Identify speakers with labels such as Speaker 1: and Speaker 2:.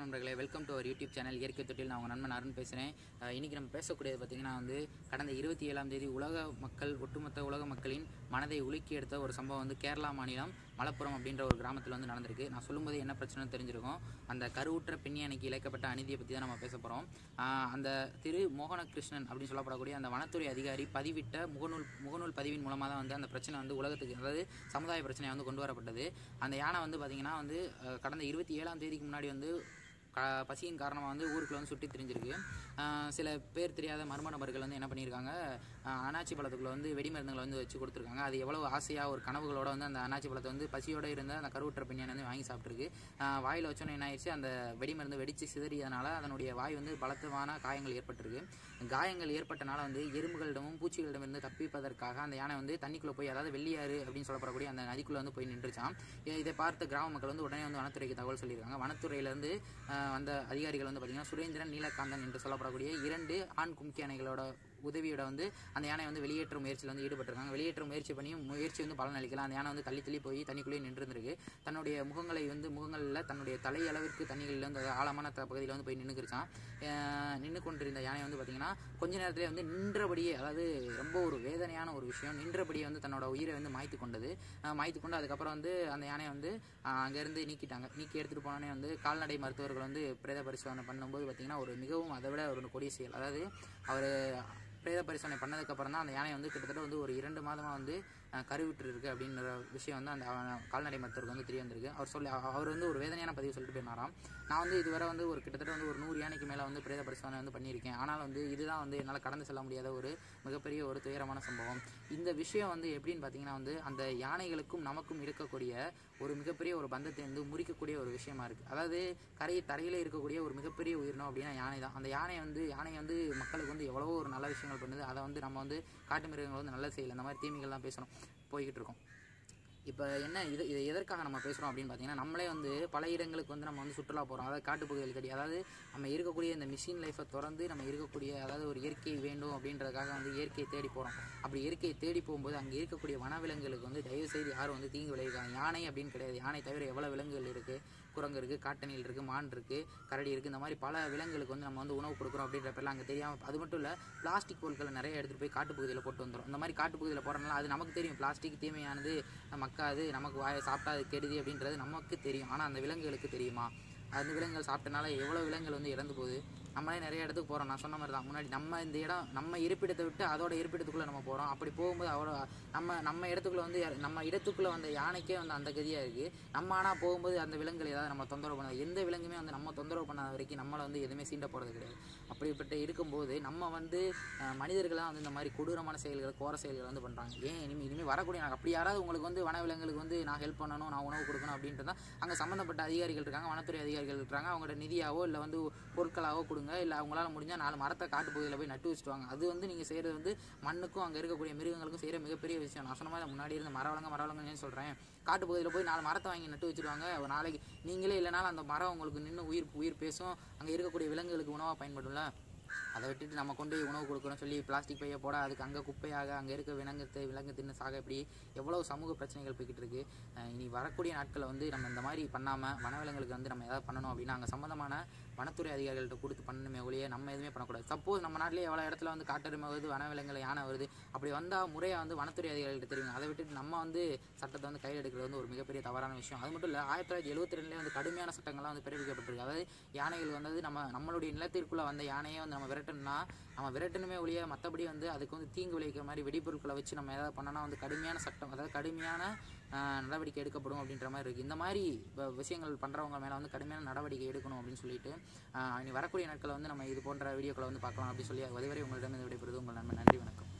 Speaker 1: நண்பர்களே welcome to our YouTube channel இயற்கை தொட்டில் நான் உங்கள் நண்பன் அருண் பேசுகிறேன் இன்றைக்கி நம்ம பேசக்கூடியது பார்த்திங்கன்னா வந்து கடந்த இருபத்தி ஏழாம் தேதி உலக மக்கள் ஒட்டுமொத்த உலக மக்களின் மனதை உலுக்கி எடுத்த ஒரு சம்பவம் வந்து கேரளா மாநிலம் மலப்புரம் அப்படின்ற ஒரு கிராமத்தில் வந்து நடந்திருக்கு நான் சொல்லும்போது என்ன பிரச்சனைன்னு தெரிஞ்சிருக்கும் அந்த கருவுற்ற பெண்ணியனைக்கு இழைக்கப்பட்ட அநீதியை பற்றி தான் நம்ம பேச போகிறோம் அந்த திரு மோகனகிருஷ்ணன் அப்படின்னு சொல்லப்படக்கூடிய அந்த வனத்துறை அதிகாரி பதிவிட்ட முகநூல் முகநூல் பதிவின் மூலமாக தான் வந்து அந்த பிரச்சனை வந்து உலகத்துக்கு அதாவது சமுதாய பிரச்சனை வந்து கொண்டு வரப்பட்டது அந்த யானை வந்து பார்த்திங்கன்னா வந்து அஹ், கடந்த இருபத்தி ஏழாம் தேதிக்கு முன்னாடி வந்து க பசியின் காரணமாக வந்து ஊருக்குள்ள வந்து சுற்றி திரிஞ்சிருக்கு ஆஹ் சில பேர் தெரியாத மர்ம நபர்கள் வந்து என்ன பண்ணியிருக்காங்க ஆஹ் அனாச்சி பழத்துக்குள்ள வந்து வெடிமருந்துகளை வந்து வச்சு கொடுத்துருக்காங்க அது எவ்வளோ ஆசையாக ஒரு கனவுகளோட வந்து அந்த அனாச்சி பழத்தை வந்து பசியோட இருந்த அந்த கருவுற்ற பெண்ணியை வந்து வாங்கி சாப்பிட்ருக்கு வாயில் வச்சோன்னே என்ன ஆயிடுச்சு அந்த வெடிமருந்து வெடித்து சிதறியதனால அதனுடைய வாய் வந்து பலத்தமான காயங்கள் ஏற்பட்டிருக்கு காயங்கள் ஏற்பட்டனால வந்து எறும்புகளிடமும் பூச்சிகளிடமிருந்து தப்பிப்பதற்காக அந்த யானை வந்து தண்ணிக்குள்ளே போய் அதாவது வெள்ளியாறு அப்படின்னு சொல்லப்படக்கூடிய அந்த நதிக்குள்ளே வந்து போய் நின்றுச்சான் இ- இதை பார்த்த கிராம மக்கள் வந்து உடனே வந்து வனத்துறைக்கு தகவல் சொல்லியிருக்காங்க வனத்துறையிலேருந்து வந்த அதிகாரிகள் வந்து பார்த்திங்கன்னா சுரேந்திரன் நீலகாந்தன் என்று சொல்லப்படக்கூடிய இரண்டு ஆண் கும்கி யானைகளோட உதவியோட வந்து அந்த யானை வந்து வெளியேற்றும் முயற்சியில் வந்து ஈடுபட்டிருக்காங்க வெளியேற்ற முயற்சி பண்ணியும் முயற்சி வந்து பலன் அளிக்கல அந்த யானை வந்து தள்ளி தள்ளி போய் தண்ணிக்குள்ளேயே நின்றுருக்கு தன்னுடைய முகங்களை வந்து முகங்களில் தன்னுடைய தலை அளவிற்கு தண்ணிகளில் வந்து அதாவது ஆழமான த- பகுதியில் வந்து போய் நின்றுக்கிருச்சான் நின்று கொண்டிருந்த யானை வந்து பார்த்திங்கன்னா கொஞ்ச நேரத்திலே வந்து நின்றபடியே அதாவது ரொம்ப ஒரு வேதனையான ஒரு விஷயம் நின்றபடியே வந்து தன்னோட உயிரை வந்து மாய்த்து கொண்டது அஹ் மாய்த்து கொண்டு அதுக்கப்புறம் வந்து அந்த யானையை வந்து அஹ் அங்கேருந்து நீக்கிட்டாங்க நீக்கி எடுத்துகிட்டு போனோடனே வந்து கால்நடை மருத்துவர்கள் வந்து பிரேத பரிசோதனை பண்ணும்போது பார்த்திங்கன்னா ஒரு மிகவும் அதை விட ஒரு கொடிய செயல் அதாவது அவர் பிரேத பரிசோதனை பண்ணதுக்கப்புறம் தான் அந்த யானை வந்து கிட்டத்தட்ட வந்து ஒரு இரண்டு மாதமாக வந்து அஹ், கருவுற்று இருக்கு அப்படின்ற விஷயம் வந்து அந்த அவன் கால்நடை மருத்துவருக்கு வந்து தெரிய வந்திருக்கு அவர் சொல்லி அவ- அவர் வந்து ஒரு வேதனையான பதிவு சொல்லிட்டு போயிருந்தாராம் நான் வந்து இதுவரை வந்து ஒரு கிட்டத்தட்ட வந்து ஒரு நூறு யானைக்கு மேலே வந்து பிரேத பரிசோதனை வந்து பண்ணியிருக்கேன் ஆனால் வந்து இதுதான் வந்து என்னால் கடந்து செல்ல முடியாத ஒரு மிகப்பெரிய ஒரு துயரமான சம்பவம் இந்த விஷயம் வந்து எப்படின்னு பார்த்தீங்கன்னா வந்து அந்த யானைகளுக்கும் நமக்கும் இருக்கக்கூடிய ஒரு மிகப்பெரிய ஒரு பந்தத்தை வந்து முறிக்கக்கூடிய ஒரு விஷயமா இருக்குது அதாவது கரை தரையில் இருக்கக்கூடிய ஒரு மிகப்பெரிய உயிரினம் அப்படின்னா யானை தான் அந்த யானை வந்து யானை வந்து மக்களுக்கு வந்து எவ்வளவோ ஒரு நல்ல விஷயங்கள் பண்ணுது அதை வந்து நம்ம வந்து காட்டு மிருகங்கள் வந்து நல்ல செய்யலை இந்த மாதிரி தீமைகள்லாம் பேசணும் போய்கிட்டு இருக்கோம் இப்போ என்ன இது இது எதற்காக நம்ம பேசுகிறோம் அப்படின்னு பார்த்தீங்கன்னா நம்மளே வந்து பல இடங்களுக்கு வந்து நம்ம வந்து சுற்றுலா போகிறோம் அதாவது காட்டுப்பகுதிகள் தேடி அதாவது நம்ம இருக்கக்கூடிய இந்த மிஷின் லைஃப்பை திறந்து நம்ம இருக்கக்கூடிய அதாவது ஒரு இயற்கை வேண்டும் அப்படின்றதுக்காக வந்து இயற்கையை தேடி போகிறோம் அப்படி இயற்கையை தேடி போகும்போது அங்கே இருக்கக்கூடிய வனவிலங்குகளுக்கு வந்து தயவு செய்து யாரும் வந்து தீங்கு விளைவிக்காங்க யானை அப்படின்னு கிடையாது யானை தவிர எவ்வளோ விலங்குகள் இருக்குது குரங்கு இருக்குது காட்டணில் இருக்குது மான் இருக்குது கரடி இருக்குது இந்த மாதிரி பல விலங்குகளுக்கு வந்து நம்ம வந்து உணவு கொடுக்குறோம் அப்படின்ற பேர்லாம் அங்கே தெரியாமல் அது மட்டும் இல்லை பிளாஸ்டிக் பொருட்களை நிறைய எடுத்துகிட்டு போய் காட்டுப்பகுதியில் போட்டு வந்துடும் இந்த மாதிரி காட்டுப்பகுதியில் போடுறதுனால அது நமக்கு தெரியும் பிளாஸ்டிக் தீமையானது மக்காது நமக்கு வாயை சாப்பிட்டா அது கெடுதி அப்படின்றது நமக்கு தெரியும் ஆனால் அந்த விலங்குகளுக்கு தெரியுமா அந்த விலங்குகள் சாப்பிட்டனால எவ்வளோ விலங்குகள் வந்து இறந்து போகுது நம்மளே நிறைய இடத்துக்கு போகிறோம் நான் சொன்ன மாதிரி தான் முன்னாடி நம்ம இந்த இடம் நம்ம இருப்பிடத்தை விட்டு அதோட இருப்பிடத்துக்குள்ளே நம்ம போகிறோம் அப்படி போகும்போது அவ்வளோ நம்ம நம்ம இடத்துக்குள்ளே வந்து யார்- நம்ம இடத்துக்குள்ளே வந்த யானைக்கே வந்து அந்த கதியாக இருக்குது நம்ம ஆனால் போகும்போது அந்த விலங்குகள் ஏதாவது நம்ம தொந்தரவு பண்ணாது எந்த விலங்குமே வந்து நம்ம தொந்தரவு பண்ணாத வரைக்கும் நம்மளை வந்து எதுவுமே சீண்ட போகிறது கிடையாது அப்படிப்பட்ட இருக்கும்போது நம்ம வந்து அஹ், மனிதர்களாக வந்து இந்த மாதிரி கொடூரமான செயல்களை கோர செயல்களை வந்து பண்ணுறாங்க ஏன் இனிமேல் இனிமேல் வரக்கூடிய நாங்கள் அப்படி யாராவது உங்களுக்கு வந்து வனவிலங்குகளுக்கு வந்து நான் ஹெல்ப் பண்ணணும் நான் உணவு கொடுக்கணும் அப்படின்ட்டு தான் அங்கே சம்மந்தப்பட்ட அதிகாரிகள் இருக்காங்க வனத்துறை அதிகாரிகள் இருக்காங்க அவங்களோட நிதியாவோ இல்லை வந்து பொருட்களாவோ கொடுங்க இல்லை அவங்களால முடிஞ்சால் நாலு மரத்தை காட்டு பகுதியில் போய் நட்டு வச்சுட்டு வாங்க அது வந்து நீங்கள் செய்கிறது வந்து மண்ணுக்கும் அங்கே இருக்கக்கூடிய மிருகங்களுக்கும் செய்கிற மிகப்பெரிய விஷயம் நான் சொன்ன மாதிரி முன்னாடி இருந்த மரவளங்க மரவளங்கன்னு சொல்கிறேன் காட்டு பகுதியில் போய் நாலு மரத்தை வாங்கி நட்டு வச்சுருவாங்க ஒரு நாளைக்கு நீங்களே இல்லைனாலும் அந்த மரம் உங்களுக்கு நின்று உயிர் உயிர் பேசும் அங்கே இருக்கக்கூடிய விலங்குகளுக்கு உணவாக பயன்படும்ல அதை விட்டுட்டு நம்ம கொண்டு போய் உணவு கொடுக்கணும் சொல்லி பிளாஸ்டிக் பையை போட அதுக்கு அங்கே குப்பையாக அங்கே இருக்க விலங்கு விலங்கு தின்னு சாக இப்படி எவ்வளோ சமூக பிரச்சனைகள் போய்கிட்டு இருக்கு அஹ் இனி வரக்கூடிய நாட்களில் வந்து நம்ம இந்த மாதிரி பண்ணாமல் வனவிலங்குகளுக்கு வந்து நம்ம ஏதாவது பண்ணணும் அப்படின்னா அங்கே சம்மந்தமான வனத்துறை அதிகாரிகள்ட்ட கொடுத்து பண்ணணுமே ஒழிய நம்ம எதுவுமே பண்ணக்கூடாது சப்போஸ் நம்ம நாட்டிலே எவ்வளோ இடத்துல வந்து காட்டெருமை வருது வனவிலங்குகள் யானை வருது அப்படி வந்தால் முறையாக வந்து வனத்துறை அதிகாரிகள்ட்ட தெரியும் அதை விட்டுட்டு நம்ம வந்து சட்டத்தை வந்து கையில் எடுக்கிறது வந்து ஒரு மிகப்பெரிய தவறான விஷயம் அது மட்டும் இல்லை ஆயிரத்தி தொள்ளாயிரத்தி எழுபத்தி ரெண்டுலேயே வந்து கடுமையான சட்டங்கள்லாம் வந்து பிறப்பிக்கப்பட்டிருக்கு அதாவது யானைகள் வந்தது நம்ம நம்மளுடைய நிலத்திற்குள்ளே வந்த யானையை வந்து நம்ம விரட்டணும்னா நம்ம விரட்டணுமே ஒழிய மற்றபடி வந்து அதுக்கு வந்து தீங்கு விளைவிக்கிற மாதிரி வெடிப்பொருட்களை வச்சு நம்ம ஏதாவது பண்ணனா வந்து கடுமையான சட்டம் அதாவது கடுமையான ஆஹ், நடவடிக்கை எடுக்கப்படும் அப்படின்ற மாதிரி இருக்குது இந்த மாதிரி வ- விஷயங்கள் பண்ணுறவங்க மேலே வந்து கடுமையான நடவடிக்கை எடுக்கணும் அப்படின்னு சொல்லிட்டு ஆஹ், இனி வரக்கூடிய நாட்களில் வந்து நம்ம இது போன்ற வீடியோக்களை வந்து பார்க்கலாம் அப்படின்னு சொல்லி அதுவரை உங்களிடம் விடைபெறுவது உங்கள் நண்பன் நன்றி வணக்கம்